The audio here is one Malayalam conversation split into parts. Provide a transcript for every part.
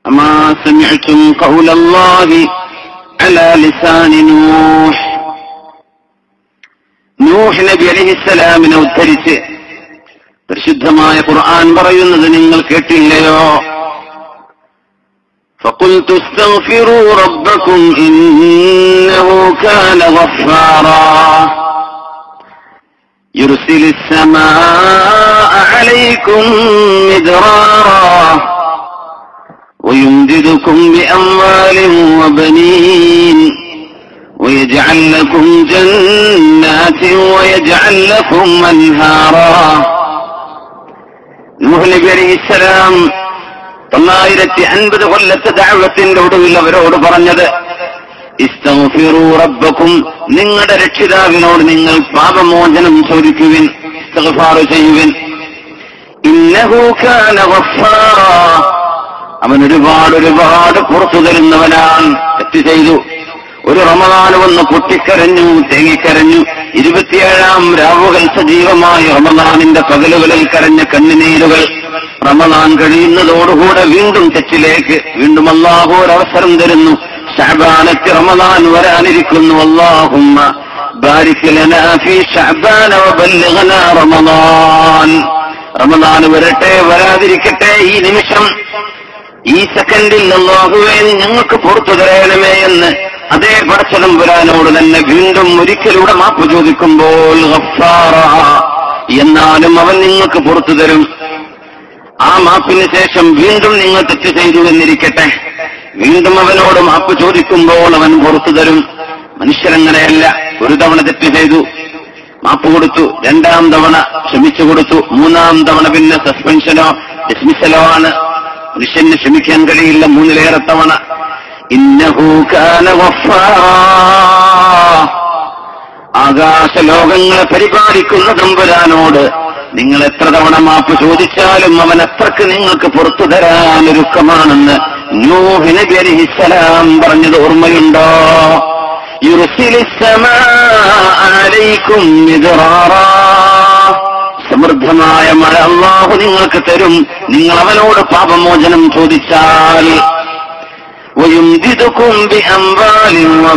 أما سمعتم قول الله على لسان نوح നൂഹ് നബി അലഹിസ്സലാമിനെ ഉദ്ധരിച്ച് പരിശുദ്ധമായ ഖുർആൻ പറയുന്നത് നിങ്ങൾ കേട്ടില്ലയോ فقلت استغفروا ربكم إنه كان غفارا يرسل السماء عليكم مدرارا ويمددكم بأموال وبنين ويجعل لكم جنات ويجعل لكم أنهارا നൂഹ് നബി അലൈഹിസ്സലാം തൊള്ളായിരത്തി അൻപത് കൊല്ലത്തെ ദാവത്തിന്റെ ഒടുവിൽ അവരോട് പറഞ്ഞത് ഇസ്തഗ്ഫിറൂ റബ്ബക്കും നിങ്ങളുടെ രക്ഷിതാവിനോട് നിങ്ങൾ പാപമോചനം ചോദിക്കുവിൻ ഇസ്തിഗ്ഫാർ ചെയ്യുവിൻ ഇന്നഹു കാന ഗഫാറാ അവൻ ഒരുപാട് ഒരുപാട് പുറത്തു തരുന്നവനാണ് തെറ്റ് ചെയ്തു ഒരു റമദാൻ വന്ന് പൊട്ടിക്കരഞ്ഞു തേങ്ങിക്കരഞ്ഞു ഇരുപത്തിയേഴാം രാവുകൾ സജീവമായി റമദാനിന്റെ പകലുകളിൽ കരഞ്ഞ കണ്ണുനീരുകൾ റമദാൻ കഴിയുന്നതോടുകൂടെ വീണ്ടും തെറ്റിലേക്ക് വീണ്ടും അള്ളാഹു ഒരവസരം തരുന്നു ഷഹബാനക്ക് റമദാൻ വരാനിരിക്കുന്നു അള്ളാഹുമ്മ ബാരിക് ലനാ ഫീ ശഅബാന വബല്ലിഗ്നാ റമദാൻ റമദാൻ വരട്ടെ വരാതിരിക്കട്ടെ ഈ നിമിഷം ഈ സെക്കൻഡിൽ അള്ളാഹുവേ നീ ഞങ്ങൾക്ക് പുറത്തു തരണമേ എന്ന് അതേ പടച്ചതം വരാനോട് തന്നെ വീണ്ടും ഒരിക്കലൂടെ മാപ്പ് ചോദിക്കുമ്പോൾ ഗഫാറ എന്നാലും അവൻ നിങ്ങൾക്ക് പുറത്തു തരും ആ മാപ്പിന് ശേഷം വീണ്ടും നിങ്ങൾ തെറ്റ് ചെയ്തു എന്നിരിക്കട്ടെ വീണ്ടും അവനോട് മാപ്പ് ചോദിക്കുമ്പോൾ അവൻ പുറത്തു തരും മനുഷ്യരങ്ങനെയല്ല ഒരു തവണ തെറ്റ് ചെയ്തു മാപ്പ് കൊടുത്തു രണ്ടാം തവണ ക്ഷമിച്ചു കൊടുത്തു മൂന്നാം തവണ പിന്നെ സസ്പെൻഷനോ ഡിസ്മിസലോ ആണ് മനുഷ്യന് ക്ഷമിക്കാൻ കഴിയില്ല മൂന്നിലേറെ തവണ ഇന്നഹു കാന ഗഫാറാ. ആകാശലോകങ്ങളെ പരിപാലിക്കുന്ന തമ്പുരാനോട് നിങ്ങൾ എത്ര തവണ മാപ്പ് ചോദിച്ചാലും അവൻ അത്രക്ക് നിങ്ങൾക്ക് പുറത്തു തരാൻ ഒരുക്കമാണെന്ന് നൂഹ് നബി അലൈഹിസ്സലാം പറഞ്ഞത് ഓർമ്മയുണ്ടോ യുർസിലിസ്സമാഅലൈക്കും മിദ്റാറാ. സമൃദ്ധമായ മഴ അള്ളാഹു നിങ്ങൾക്ക് തരും നിങ്ങൾ അവനോട് പാപമോചനം ചോദിച്ചാൽ ويمددكم بأموال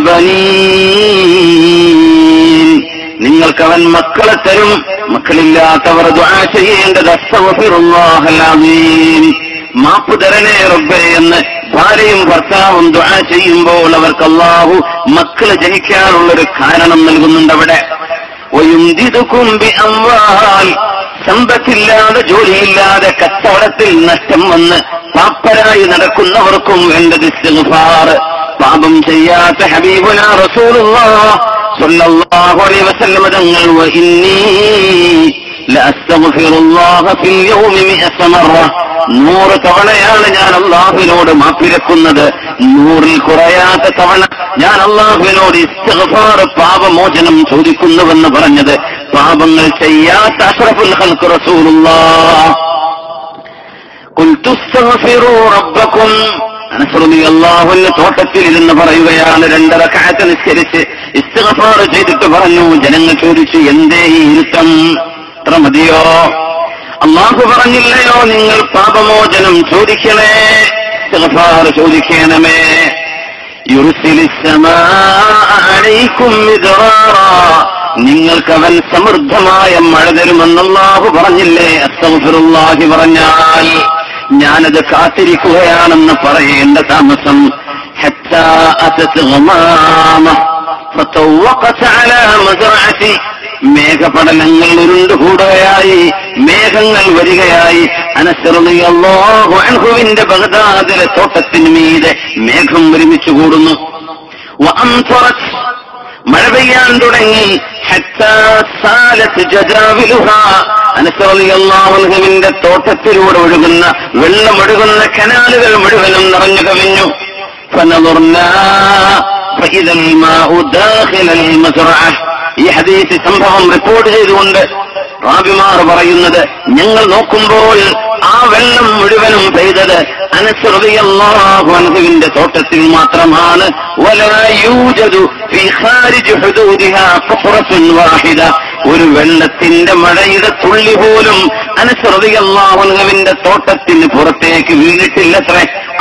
وبنين നിങ്ങൾക്ക് അവൻ മക്കളെ തരും മക്കളില്ലാത്തവർ ദുആ ചെയ്യേണ്ടത് അസ്തഗ്ഫിറുല്ലാഹൽ അസീം മാപ്പ് തരണേ റബ്ബേ എന്ന് ഭാര്യയും ഭർത്താവും ദുആ ചെയ്യുമ്പോൾ അവർക്ക് അല്ലാഹു മക്കളെ ജനിക്കാനുള്ളൊരു കാരണം നൽകുന്നുണ്ട് അവിടെ ويمددكم بأموال സമ്പത്തില്ലാതെ ജോലിയില്ലാതെ കച്ചവടത്തിൽ നഷ്ടം വന്ന് പാപ്പരായി നടക്കുന്നവർക്കും വേണ്ടത് ഇസ്തിഗ്ഫാർ പാപം ചെയ്യാത്ത ഹബീബുന റസൂലുള്ളാഹ് സ്വല്ലല്ലാഹു അലൈഹി വസല്ലം തങ്ങൾ വ ഇന്നി ലഅസ്തഗ്ഫിറുല്ലാഹ ഫിൽ യൗമി മിഅത മറ നൂറ് തവണയാണ് ഞാൻ അള്ളാഹുവിനോട് മാപ്പിരക്കുന്നത് നൂറിൽ കുറയാത്ത തവണ ഞാൻ അള്ളാഹുവിനോട് ഇസ്തിഗ്ഫാർ പാപമോചനം ചോദിക്കുന്നുവെന്ന് പറഞ്ഞത് പാപങ്ങൾ ചെയ്യാത്ത അഷ്റഫുൽ ഖൽഖ് റസൂലുള്ളാഹ് قلت استغفروا ربكم അനസ്രതി അള്ളാഹുവിന്റെ തോട്ടത്തിൽ ഇരുന്ന് പറയുകയാണ് രണ്ടര കാറ്റ് നിസ്കരിച്ച് ഇസ്തിഗഫാർ ചെയ്തിട്ട് പറഞ്ഞു ജനങ്ങൾ ചോദിച്ചു എന്തേ ഈ ഇരുത്തം ഇത്ര മതിയോ അള്ളാഹു പറഞ്ഞില്ലയോ നിങ്ങൾ പാപമോചനം ചോദിക്കണേ ഇസ്തിഗ്ഫാർ ചോദിക്കണമേ യുർസിലിസ്സമാഅലൈക്കും മിദ്റാറാ നിങ്ങൾക്ക് അവൻ സമൃദ്ധമായ മഴ തരുമെന്ന് അല്ലാഹു പറഞ്ഞില്ലേ അസ്തഗ്ഫിറുല്ലാഹി പറഞ്ഞാൽ ഞാനത് കാത്തിരിക്കുകയാണെന്ന് പറയേണ്ട താമസം حتى أتت غمامة فطوقت على مزرعتي മേഘപടലങ്ങൾ ഉരുണ്ടുകൂടുകയായി മേഘങ്ങൾ വരികയായി അനസറിയാഹു അൻഹുവിന്റെ ബഗദാദിലെ തോട്ടത്തിന് മീതെ മേഘം ഒരുമിച്ച് കൂടുന്നു വഅംതറത് മഴ പെയ്യാൻ തുടങ്ങി ഹത്താ സാലത്ത് ജദാവിലുഹാ അനസറിയാഹുവിന്റെ തോട്ടത്തിലൂടെ ഒഴുകുന്ന വെള്ളം ഒഴുകുന്ന കനാലുകൾ മുഴുവനും നിറഞ്ഞു കവിഞ്ഞു فنظرنا فإذا الماء داخل المزرعة ഈ ഹദീസ് സംഭവം റിപ്പോർട്ട് ചെയ്തുകൊണ്ട് റാബിമാർ പറയുന്നത് ഞങ്ങൾ നോക്കുമ്പോൾ ആ വെള്ളം മുഴുവനും പെയ്തത് അനസ്രതിയല്ലാഹുവിന്റെ തോട്ടത്തിൽ മാത്രമാണ് ولا يوجد في خارج حدودها قطرة واحدة ഒരു വെള്ളത്തിന്റെ മഴയുടെ തുള്ളി പോലും അനുസൃതിയല്ലാഹുവിന്റെ തോട്ടത്തിന് പുറത്തേക്ക് വീണിട്ടില്ലത്രേ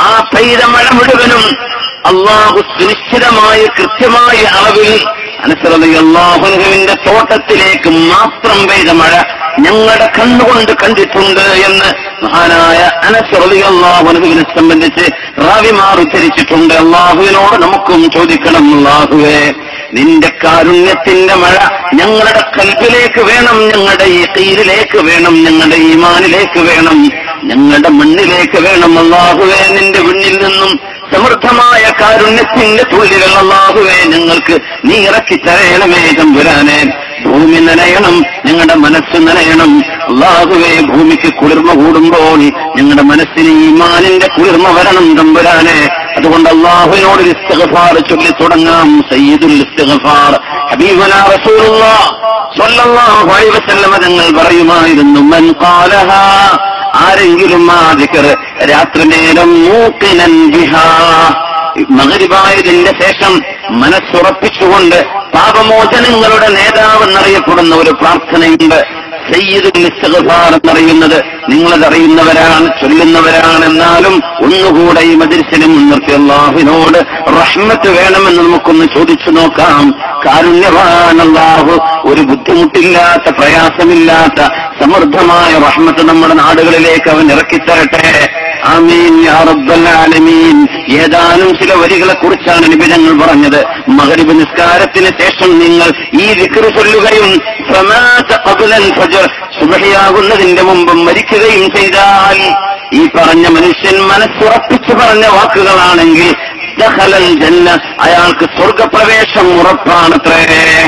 ആ പെയ്ത മഴ മുഴുവനും അള്ളാഹു സുനിശ്ചിതമായ കൃത്യമായ അളവിൽ അനുസൃതി അള്ളാഹുവിന്റെ തോട്ടത്തിലേക്ക് മാത്രം പെയ്ത മഴ ഞങ്ങളുടെ കണ്ണുകൊണ്ട് കണ്ടിട്ടുണ്ട് എന്ന് മഹാനായ അനസ്രതി അള്ളാഹുവിനെ സംബന്ധിച്ച് റാവിമാർ ഉദ്ധരിച്ചിട്ടുണ്ട് അള്ളാഹുവിനോട് നമുക്കും ചോദിക്കണം അള്ളാഹുവേ നിന്റെ കാരുണ്യത്തിന്റെ മഴ ഞങ്ങളുടെ കൽബിലേക്ക് വേണം ഞങ്ങളുടെ ഈ തീരിലേക്ക് വേണം ഞങ്ങളുടെ ഈമാനിലേക്ക് വേണം ഞങ്ങളുടെ മണ്ണിലേക്ക് വേണം അള്ളാഹുവേ നിന്റെ വിണ്ണിൽ നിന്നും സമൃദ്ധമായ കാരുണ്യത്തിന്റെ തുല്യകൾ അള്ളാഹുവേ ഞങ്ങൾക്ക് നീ ഇറക്കി തരയണമേ തമ്പുരാനെ ഭൂമി നനയണം ഞങ്ങളുടെ മനസ്സ് നനയണം അള്ളാഹുവേ ഭൂമിക്ക് കുളിർമ കൂടുമ്പോൾ ഞങ്ങളുടെ മനസ്സിന് ഈമാനിന്റെ കുളിർമ വരണം തമ്പുരാനെ അതുകൊണ്ട് അള്ളാഹുവിനോട് ഇസ്തഗഫാർ ചൊല്ലി തുടങ്ങാം സയ്യിദുൽ ഇസ്തഗഫാർ ഹബീബന റസൂലുള്ളാഹ് സ്വല്ലല്ലാഹു അലൈഹി വസല്ലമ തങ്ങൾ പറയുമായിരുന്നു മൻ ഖാലഹാ ആരെങ്കിലും ആ ദിക്ർ രാത്രി നേരം മൂക്കിനൻ ബിഹാ മകരിവായതിന്റെ ശേഷം മനസ്സുറപ്പിച്ചുകൊണ്ട് പാപമോചനങ്ങളുടെ നേതാവെന്നറിയപ്പെടുന്ന ഒരു പ്രാർത്ഥനയുണ്ട് സയ്യിദുൽ ഇസ്തിഗ്ഫാർ എന്നറിയുന്നത് നിങ്ങളതറിയുന്നവരാണ് ചൊല്ലുന്നവരാണ് എന്നാലും ഒന്നുകൂടെ ഈ മതിരിശനെ മുൻനിർത്തി അള്ളാഹുവിനോട് റഹ്മത്ത് വേണമെന്ന് നമുക്കൊന്ന് ചോദിച്ചു നോക്കാം കാരുണ്യവാൻ അള്ളാഹു ഒരു ബുദ്ധിമുട്ടില്ലാത്ത പ്രയാസമില്ലാത്ത സമൃദ്ധമായ റഹ്മത്ത് നമ്മുടെ നാടുകളിലേക്ക് അവൻ ഇറക്കിത്തരട്ടെ ആമീൻ യാ റബ്ബൽ ആലമീൻ ഏതാനും ചില വരികളെ കുറിച്ചാണ് നിബിധങ്ങൾ പറഞ്ഞത് മകരിബ് നിസ്കാരത്തിന് ശേഷം നിങ്ങൾ ഈ വിക്ര ചൊല്ലുകയും ഫമാത ഖബ്ലൽ ഫജ്ർ സുബഹിയാകുന്നതിന്റെ മുമ്പ് മരിക്കുകയും ചെയ്താൽ ഈ പറഞ്ഞ മനുഷ്യൻ മനസ്സുറപ്പിച്ചു പറഞ്ഞ വാക്കുകളാണെങ്കിൽ ദഖലൽ ജന്ന അയാൾക്ക് സ്വർഗപ്രവേശം ഉറപ്പാണത്രേ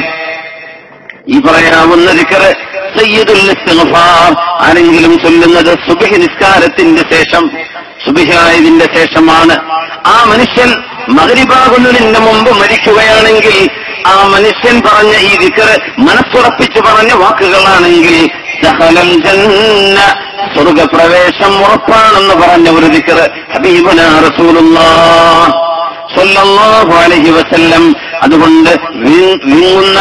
ഈ പറയാവുന്ന ദിക്കറ് സയ്യിദുൽ ഇസ്തിഗ്ഫാർ ആരെങ്കിലും ചൊല്ലുന്നത് സുബഹി നിസ്കാരത്തിന്റെ ശേഷം സുബഹിയായതിന്റെ ശേഷമാണ് ആ മനുഷ്യൻ മകരിബാകുന്നതിന് മുമ്പ് മരിക്കുകയാണെങ്കിൽ ആ മനുഷ്യൻ പറഞ്ഞ ഈ ദിക്കറ് മനസ്സുറപ്പിച്ച് പറഞ്ഞ വാക്കുകളാണെങ്കിൽ ദഖലൽ ജന്ന സ്വർഗപ്രവേശം ഉറപ്പാണെന്ന് പറഞ്ഞ ഒരു ദിക്കറ് ഹബീബന റസൂലുള്ളാഹ് സ്വല്ലല്ലാഹു അലൈഹി വസല്ലം അതുകൊണ്ട് വീ- വീങ്ങുന്ന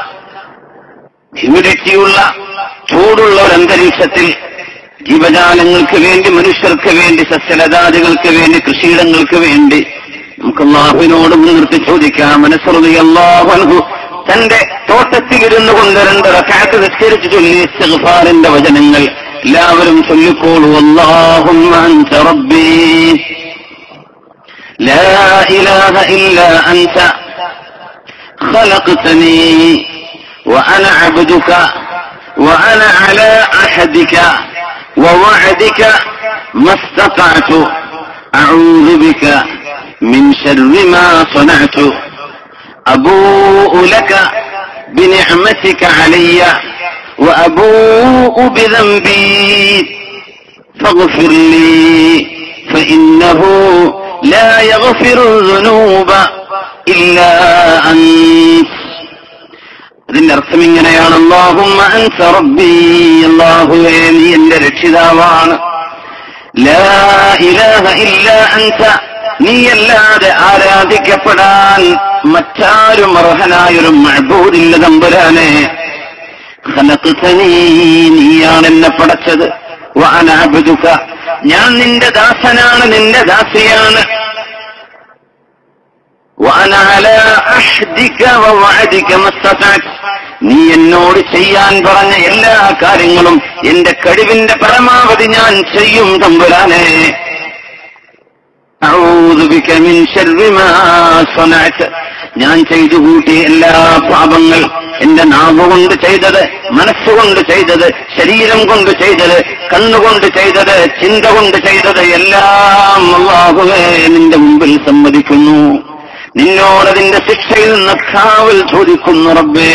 ഹ്യൂമിഡിറ്റിയുള്ള ചൂടുള്ള ഒരു അന്തരീക്ഷത്തിൽ ജീവജാലങ്ങൾക്ക് വേണ്ടി മനുഷ്യർക്ക് വേണ്ടി സസ്യലതാദികൾക്ക് വേണ്ടി കൃഷിയിടങ്ങൾക്ക് വേണ്ടി നമുക്ക് അള്ളാഹുവിനോട് മുൻനിർത്തി ചോദിക്കാം മനസ്സറുതി അള്ളാഹു തന്റെ തോട്ടത്തിൽ ഇരുന്നു കൊണ്ട് രണ്ട് റക്കാത്ത് നിസ്കരിച്ച് ചൊല്ലി ഇസ്തിഗ്ഫാറിന്റെ വചനങ്ങൾ എല്ലാവരും ചൊല്ലിക്കോളൂ അല്ലാഹുമ്മ അൻത റബ്ബി ലാ ഇലാഹ ഇല്ലാ അൻത خلقتني وأنا عبدك وأنا على عهدك ووعدك ما استطعت أعوذ بك من شر ما صنعت أبوء لك بنعمتك علي وأبوء بذنبي فاغفر لي فإنه لا يغفر الذنوب إلا أنت അതിന്റെ അർത്ഥം ഇങ്ങനെയാണ് അള്ളാഹുമ്മ അൻത റബ്ബി അള്ളാഹുവേ നീ എന്റെ രക്ഷിതാവാണ് ലാ ഇലാഹ ഇല്ല അൻത നീയല്ലാതെ ആരാധിക്കപ്പെടാൻ മറ്റാരും അർഹനായൊരു മഴബൂരില്ല തമ്പുരാനെ ഖലഖ്തനീ നീയാണ് എന്നെ പടച്ചത് വാനാബുദുക ഞാൻ നിന്റെ ദാസനാണ് നിന്റെ ദാസിയാണ് وأنا على عهدك ووعدك ما استطعت നീ എന്നോട് ചെയ്യാൻ പറഞ്ഞ എല്ലാ കാര്യങ്ങളും എന്റെ കഴിവിന്റെ പരമാവധി ഞാൻ ചെയ്യും തമ്പുരാനെ أعوذ بك من شر ما صنعت ഞാൻ ചെയ്തു കൂട്ടിയ എല്ലാ പാപങ്ങൾ എന്റെ നാവ് കൊണ്ട് ചെയ്തത് മനസ്സുകൊണ്ട് ചെയ്തത് ശരീരം കൊണ്ട് ചെയ്തത് കണ്ണുകൊണ്ട് ചെയ്തത് ചിന്ത കൊണ്ട് ചെയ്തത് എല്ലാം അള്ളാഹുവേ നിന്റെ മുമ്പിൽ സമ്മതിക്കുന്നു നിന്നോടതിന്റെ ശിക്ഷയിൽ നിന്ന് കാവൽ ചോദിക്കുന്നു റബ്ബേ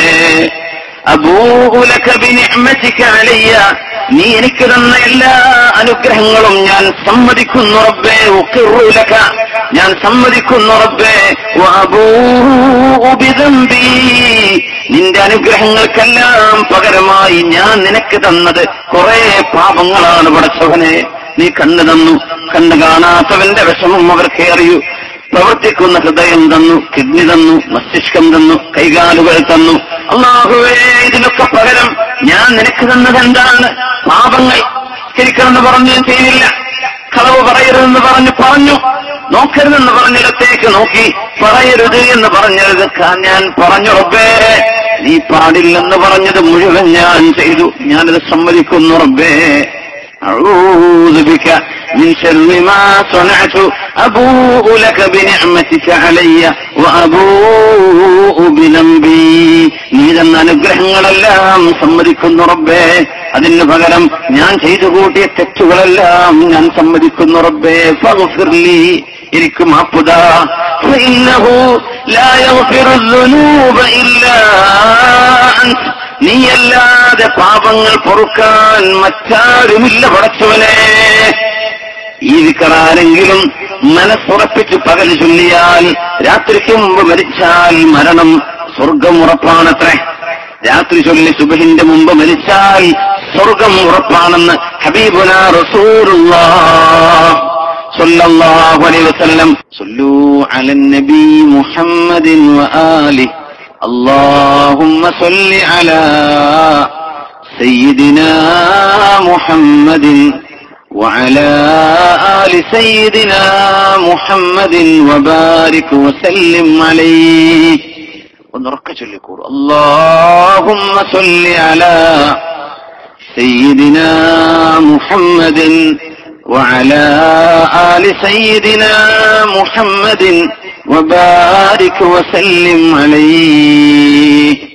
അബൂലക ബിനിഅ്മതിക അലയ്യ നീ എനിക്ക് തന്ന എല്ലാ അനുഗ്രഹങ്ങളും ഞാൻ സമ്മതിക്കുന്നു റബ്ബേ ഉഖിറുലക ഞാൻ സമ്മതിക്കുന്നു റബ്ബേ വഅബൂഉ ബിദംബി നിന്റെ അനുഗ്രഹങ്ങൾക്കെല്ലാം പകരമായി ഞാൻ നിനക്ക് തന്നത് കുറെ പാപങ്ങളാണ് പടച്ചവനെ നീ കണ്ണു തന്നു കണ്ണു കാണാത്തവന്റെ വിഷമം അവർക്ക് അറിയൂ പ്രവർത്തിക്കുന്ന ഹൃദയം തന്നു കിഡ്നി തന്നു മസ്തിഷ്കം തന്നു കൈകാലുകൾ തന്നു അള്ളാഹുവേ ഇതിനൊക്കെ പകരം ഞാൻ നിനക്ക് തന്നത് എന്താണ് പാപങ്ങൾ ശരിക്കണമെന്ന് പറഞ്ഞു ചെയ്തില്ല കളവ് പറയരുതെന്ന് പറഞ്ഞു പറഞ്ഞു നോക്കരുതെന്ന് പറഞ്ഞിടത്തേക്ക് നോക്കി പറയരുത് എന്ന് പറഞ്ഞത് ഞാൻ പറഞ്ഞു റബ്ബേ നീ പാടില്ലെന്ന് പറഞ്ഞത് മുഴുവൻ ഞാൻ ചെയ്തു ഞാനത് സമ്മതിക്കുന്നു റബ്ബേ أعوذ بك من شر ما صنعت أبوء لك بنعمتك علي وأبوء بذنبي നീ തന്ന അനുഗ്രഹങ്ങളെല്ലാം സമ്മതിക്കുന്നു റബ്ബേ അതിന് പകരം ഞാൻ ചെയ്തു കൂട്ടിയ തെറ്റുകളെല്ലാം ഞാൻ സമ്മതിക്കുന്നു റബ്ബേ ഫഗ്ഫിർലി എനിക്ക് മാപ്പുത فإنه لا يغفر الذنوب إلا أنت നീയല്ലാതെ പാപങ്ങൾ പൊറുക്കാൻ മറ്റാരുമില്ല പടച്ചവനെ ഈ വിക്കറാരെങ്കിലും മനസ്സുറപ്പിച്ച് പകൽ ചൊല്ലിയാൽ രാത്രിക്ക് മുമ്പ് മരിച്ചാൽ മരണം സ്വർഗം ഉറപ്പാണത്രേ രാത്രി ചൊല്ലി സുബഹിന്റെ മുമ്പ് മരിച്ചാൽ സ്വർഗം ഉറപ്പാണെന്ന് ഹബീബുന റസൂലുള്ളാഹ് സല്ലല്ലാഹു അലൈഹി വസല്ലം സല്ലൂ അലൻ നബി മുഹമ്മദിൻ വആലിഹി اللهم صل على سيدنا محمد وعلى آل سيدنا محمد وبارك وسلم عليه ونركز لكور اللهم صل على سيدنا محمد وعلى آل سيدنا محمد وبارك وسلم عليه